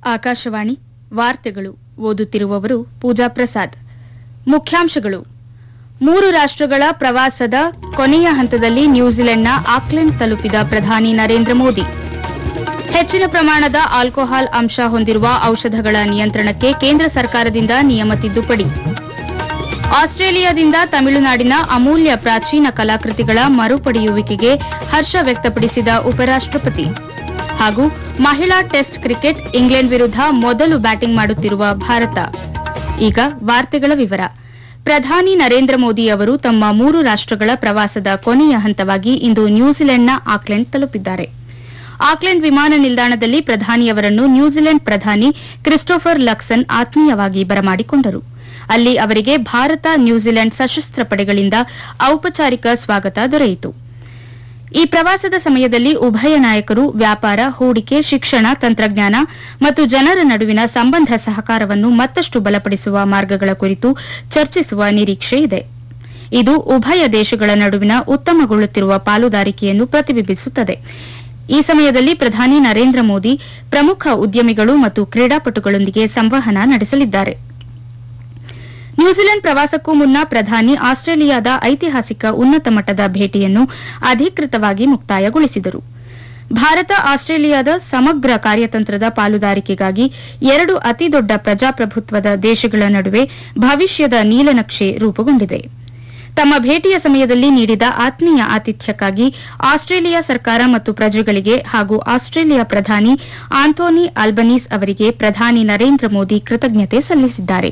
ಆಕಾಶವಾಣಿ ವಾರ್ತೆಗಳು ಓದುತ್ತಿರುವವರು ಪೂಜಾ ಪ್ರಸಾದ್ ಮುಖ್ಯಾಂಶಗಳು ಮೂರು ರಾಷ್ಟ್ರಗಳ ಪ್ರವಾಸದ ಕೊನೆಯ ಹಂತದಲ್ಲಿ ನ್ಯೂಜಿಲೆಂಡ್ನ ಆಕ್ಲೆಂಡ್ ತಲುಪಿದ ಪ್ರಧಾನಿ ನರೇಂದ್ರ ಮೋದಿ ಹೆಚ್ಚಿನ ಪ್ರಮಾಣದ ಆಲ್ಕೋಹಾಲ್ ಅಂಶ ಹೊಂದಿರುವ ಔಷಧಗಳ ನಿಯಂತ್ರಣಕ್ಕೆ ಕೇಂದ್ರ ಸರ್ಕಾರದಿಂದ ನಿಯಮ ತಿದ್ದುಪಡಿ ಆಸ್ಟ್ರೇಲಿಯಾದಿಂದ ತಮಿಳುನಾಡಿನ ಅಮೂಲ್ಯ ಪ್ರಾಚೀನ ಕಲಾಕೃತಿಗಳ ಮರುಪಡೆಯುವಿಕೆಗೆ ಹರ್ಷ ವ್ಯಕ್ತಪಡಿಸಿದ ಉಪರಾಷ್ಟ್ರಪತಿ ಹಾಗೂ ಮಹಿಳಾ ಟೆಸ್ಟ್ ಕ್ರಿಕೆಟ್ ಇಂಗ್ಲೆಂಡ್ ವಿರುದ್ಧ ಮೊದಲು ಬ್ಯಾಟಿಂಗ್ ಮಾಡುತ್ತಿರುವ ಭಾರತ ಈಗ ವಾರ್ತೆಗಳ ವಿವರ ಪ್ರಧಾನಿ ನರೇಂದ್ರ ಮೋದಿ ಅವರು ತಮ್ಮ ಮೂರು ರಾಷ್ಟ್ರಗಳ ಪ್ರವಾಸದ ಕೊನೆಯ ಹಂತವಾಗಿ ಇಂದು ನ್ಯೂಜಿಲೆಂಡ್ನ ಆಕ್ಲೆಂಡ್ ತಲುಪಿದ್ದಾರೆ ಆಕ್ಲೆಂಡ್ ವಿಮಾನ ನಿಲ್ದಾಣದಲ್ಲಿ ಪ್ರಧಾನಿಯವರನ್ನು ನ್ಯೂಜಿಲೆಂಡ್ ಪ್ರಧಾನಿ ಕ್ರಿಸ್ಟೋಫರ್ ಲಕ್ಸನ್ ಆತ್ಮೀಯವಾಗಿ ಬರಮಾಡಿಕೊಂಡರು ಅಲ್ಲಿ ಅವರಿಗೆ ಭಾರತ ನ್ಯೂಜಿಲೆಂಡ್ ಸಶಸ್ತ್ರ ಪಡೆಗಳಿಂದ ಔಪಚಾರಿಕ ಸ್ವಾಗತ ದೊರೆಯಿತು ಈ ಪ್ರವಾಸದ ಸಮಯದಲ್ಲಿ ಉಭಯ ನಾಯಕರು ವ್ಯಾಪಾರ ಹೂಡಿಕೆ ಶಿಕ್ಷಣ ತಂತ್ರಜ್ಞಾನ ಮತ್ತು ಜನರ ನಡುವಿನ ಸಂಬಂಧ ಸಹಕಾರವನ್ನು ಮತ್ತಷ್ಟು ಬಲಪಡಿಸುವ ಮಾರ್ಗಗಳ ಕುರಿತು ಚರ್ಚಿಸುವ ನಿರೀಕ್ಷೆ ಇದೆ ಇದು ಉಭಯ ದೇಶಗಳ ನಡುವಿನ ಉತ್ತಮಗೊಳ್ಳುತ್ತಿರುವ ಪಾಲುದಾರಿಕೆಯನ್ನು ಪ್ರತಿಬಿಂಬಿಸುತ್ತದೆ ಈ ಸಮಯದಲ್ಲಿ ಪ್ರಧಾನಿ ನರೇಂದ್ರ ಮೋದಿ ಪ್ರಮುಖ ಉದ್ಯಮಿಗಳು ಮತ್ತು ಕ್ರೀಡಾಪಟುಗಳೊಂದಿಗೆ ಸಂವಹನ ನಡೆಸಲಿದ್ದಾರೆ ನ್ಯೂಜಿಲೆಂಡ್ ಪ್ರವಾಸಕ್ಕೂ ಮುನ್ನ ಪ್ರಧಾನಿ ಆಸ್ಟ್ರೇಲಿಯಾದ ಐತಿಹಾಸಿಕ ಉನ್ನತ ಮಟ್ಟದ ಭೇಟಿಯನ್ನು ಅಧಿಕೃತವಾಗಿ ಮುಕ್ತಾಯಗೊಳಿಸಿದರು ಭಾರತ ಆಸ್ಟ್ರೇಲಿಯಾದ ಸಮಗ್ರ ಕಾರ್ಯತಂತ್ರದ ಪಾಲುದಾರಿಕೆಗಾಗಿ ಎರಡು ಅತಿದೊಡ್ಡ ಪ್ರಜಾಪ್ರಭುತ್ವದ ದೇಶಗಳ ನಡುವೆ ಭವಿಷ್ಯದ ನೀಲನಕ್ಷೆ ರೂಪುಗೊಂಡಿದೆ ತಮ್ಮ ಭೇಟಿಯ ಸಮಯದಲ್ಲಿ ನೀಡಿದ ಆತ್ಮೀಯ ಆತಿಥ್ಯಕ್ಕಾಗಿ ಆಸ್ಟ್ರೇಲಿಯಾ ಸರ್ಕಾರ ಮತ್ತು ಪ್ರಜೆಗಳಿಗೆ ಹಾಗೂ ಆಸ್ಟ್ರೇಲಿಯಾ ಪ್ರಧಾನಿ ಆಂಥೋನಿ ಅಲ್ಬನೀಸ್ ಅವರಿಗೆ ಪ್ರಧಾನಿ ನರೇಂದ್ರ ಮೋದಿ ಕೃತಜ್ಞತೆ ಸಲ್ಲಿಸಿದ್ದಾರೆ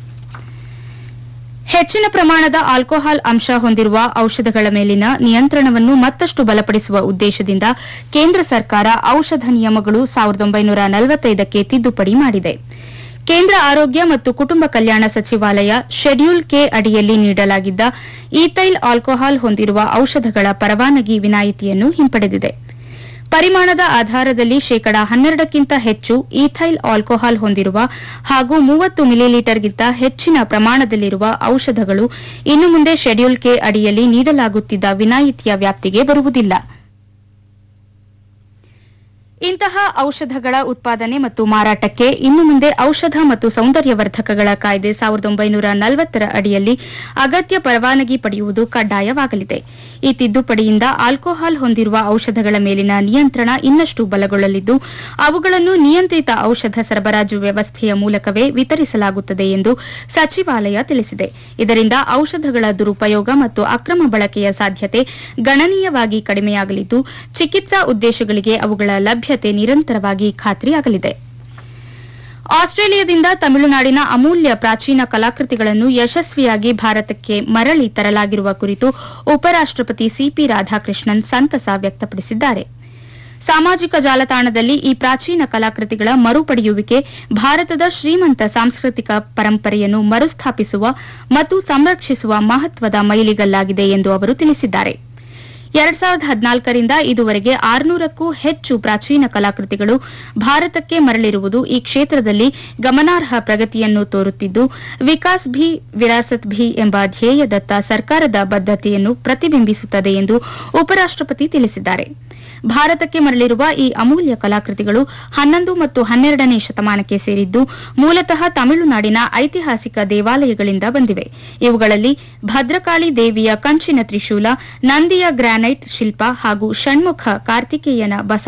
ಹೆಚ್ಚಿನ ಪ್ರಮಾಣದ ಆಲ್ಕೋಹಾಲ್ ಅಂಶ ಹೊಂದಿರುವ ಔಷಧಗಳ ಮೇಲಿನ ನಿಯಂತ್ರಣವನ್ನು ಮತ್ತಷ್ಟು ಬಲಪಡಿಸುವ ಉದ್ದೇಶದಿಂದ ಕೇಂದ್ರ ಸರ್ಕಾರ ಔಷಧ ನಿಯಮಗಳು ಸಾವಿರದ ಒಂಬೈನೂರ ನಲವತ್ತೈದಕ್ಕೆ ತಿದ್ದುಪಡಿ ಮಾಡಿದೆ ಕೇಂದ್ರ ಆರೋಗ್ಯ ಮತ್ತು ಕುಟುಂಬ ಕಲ್ಯಾಣ ಸಚಿವಾಲಯ ಶೆಡ್ಯೂಲ್ ಕೆ ಅಡಿಯಲ್ಲಿ ನೀಡಲಾಗಿದ್ದ ಈಥೈಲ್ ಆಲ್ಕೋಹಾಲ್ ಹೊಂದಿರುವ ಔಷಧಗಳ ಪರವಾನಗಿ ವಿನಾಯಿತಿಯನ್ನು ಹಿಂಪಡೆದಿದೆ ಪರಿಮಾಣದ ಆಧಾರದಲ್ಲಿ ಶೇಕಡಾ ಹನ್ನೆರಡಕ್ಕಿಂತ ಹೆಚ್ಚು ಈಥೈಲ್ ಆಲ್ಕೋಹಾಲ್ ಹೊಂದಿರುವ ಹಾಗೂ ಮೂವತ್ತು ಮಿಲಿಲೀಟರ್ಗಿಂತ ಹೆಚ್ಚಿನ ಪ್ರಮಾಣದಲ್ಲಿರುವ ಔಷಧಗಳು ಇನ್ನು ಮುಂದೆ ಶೆಡ್ಯೂಲ್ ಕೆ ಅಡಿಯಲ್ಲಿ ನೀಡಲಾಗುತ್ತಿದ್ದ ವಿನಾಯಿತಿಯ ವ್ಯಾಪ್ತಿಗೆ ಬರುವುದಿಲ್ಲ ಇಂತಹ ಔಷಧಗಳ ಉತ್ಪಾದನೆ ಮತ್ತು ಮಾರಾಟಕ್ಕೆ ಇನ್ನು ಮುಂದೆ ಔಷಧ ಮತ್ತು ಸೌಂದರ್ಯವರ್ಧಕಗಳ ಕಾಯ್ದೆ ಸಾವಿರದ ಒಂಬೈನೂರ ನಲವತ್ತರ ಅಡಿಯಲ್ಲಿ ಅಗತ್ಯ ಪರವಾನಗಿ ಪಡೆಯುವುದು ಕಡ್ಡಾಯವಾಗಲಿದೆ ಈ ತಿದ್ದುಪಡಿಯಿಂದ ಆಲ್ಕೋಹಾಲ್ ಹೊಂದಿರುವ ಔಷಧಗಳ ಮೇಲಿನ ನಿಯಂತ್ರಣ ಇನ್ನಷ್ಟು ಬಲಗೊಳ್ಳಲಿದ್ದು ಅವುಗಳನ್ನು ನಿಯಂತ್ರಿತ ಔಷಧ ಸರಬರಾಜು ವ್ಯವಸ್ಥೆಯ ಮೂಲಕವೇ ವಿತರಿಸಲಾಗುತ್ತದೆ ಎಂದು ಸಚಿವಾಲಯ ತಿಳಿಸಿದೆ ಇದರಿಂದ ಔಷಧಗಳ ದುರುಪಯೋಗ ಮತ್ತು ಅಕ್ರಮ ಬಳಕೆಯ ಸಾಧ್ಯತೆ ಗಣನೀಯವಾಗಿ ಕಡಿಮೆಯಾಗಲಿದ್ದು ಚಿಕಿತ್ಸಾ ಉದ್ದೇಶಗಳಿಗೆ ಅವುಗಳ ಲಭ್ಯತೆ ನಿರಂತರವಾಗಿ ಖಾತ್ರಿಯಾಗಲಿದೆ ಆಸ್ಟ್ರೇಲಿಯಾದಿಂದ ತಮಿಳುನಾಡಿನ ಅಮೂಲ್ಯ ಪ್ರಾಚೀನ ಕಲಾಕೃತಿಗಳನ್ನು ಯಶಸ್ವಿಯಾಗಿ ಭಾರತಕ್ಕೆ ಮರಳಿ ತರಲಾಗಿರುವ ಕುರಿತು ಉಪರಾಷ್ಟಪತಿ ಸಿಪಿ ರಾಧಾಕೃಷ್ಣನ್ ಸಂತಸ ವ್ಯಕ್ತಪಡಿಸಿದ್ದಾರೆ ಸಾಮಾಜಿಕ ಜಾಲತಾಣದಲ್ಲಿ ಈ ಪ್ರಾಚೀನ ಕಲಾಕೃತಿಗಳ ಮರುಪಡೆಯುವಿಕೆ ಭಾರತದ ಶ್ರೀಮಂತ ಸಾಂಸ್ಕೃತಿಕ ಪರಂಪರೆಯನ್ನು ಮರುಸ್ಥಾಪಿಸುವ ಮತ್ತು ಸಂರಕ್ಷಿಸುವ ಮಹತ್ವದ ಮೈಲಿಗಲ್ಲಾಗಿದೆ ಎಂದು ಅವರು ತಿಳಿಸಿದ್ದಾರೆ ಎರಡ್ ಸಾವಿರದ ಹದಿನಾಲ್ಕರಿಂದ ಇದುವರೆಗೆ ಆರುನೂರಕ್ಕೂ ಹೆಚ್ಚು ಪ್ರಾಚೀನ ಕಲಾಕೃತಿಗಳು ಭಾರತಕ್ಕೆ ಮರಳಿರುವುದು ಈ ಕ್ಷೇತ್ರದಲ್ಲಿ ಗಮನಾರ್ಹ ಪ್ರಗತಿಯನ್ನು ತೋರುತ್ತಿದ್ದು ವಿಕಾಸ್ ಭಿ ವಿರಾಸತ್ ಭಿ ಎಂಬ ಧ್ಯೇಯದತ್ತ ಸರ್ಕಾರದ ಬದ್ದತೆಯನ್ನು ಪ್ರತಿಬಿಂಬಿಸುತ್ತದೆ ಎಂದು ಉಪರಾಷ್ಟಪತಿ ತಿಳಿಸಿದ್ದಾರೆ ಭಾರತಕ್ಕೆ ಮರಳಿರುವ ಈ ಅಮೂಲ್ಯ ಕಲಾಕೃತಿಗಳು ಹನ್ನೊಂದು ಮತ್ತು ಹನ್ನೆರಡನೇ ಶತಮಾನಕ್ಕೆ ಸೇರಿದ್ದು ಮೂಲತಃ ತಮಿಳುನಾಡಿನ ಐತಿಹಾಸಿಕ ದೇವಾಲಯಗಳಿಂದ ಬಂದಿವೆ ಇವುಗಳಲ್ಲಿ ಭದ್ರಕಾಳಿ ದೇವಿಯ ಕಂಚಿನ ತ್ರಿಶೂಲ ನಂದಿಯ ಗ್ರಾನೈಟ್ ಶಿಲ್ಪ ಹಾಗೂ ಷಣ್ಮುಖ ಕಾರ್ತಿಕೇಯನ ಬಸ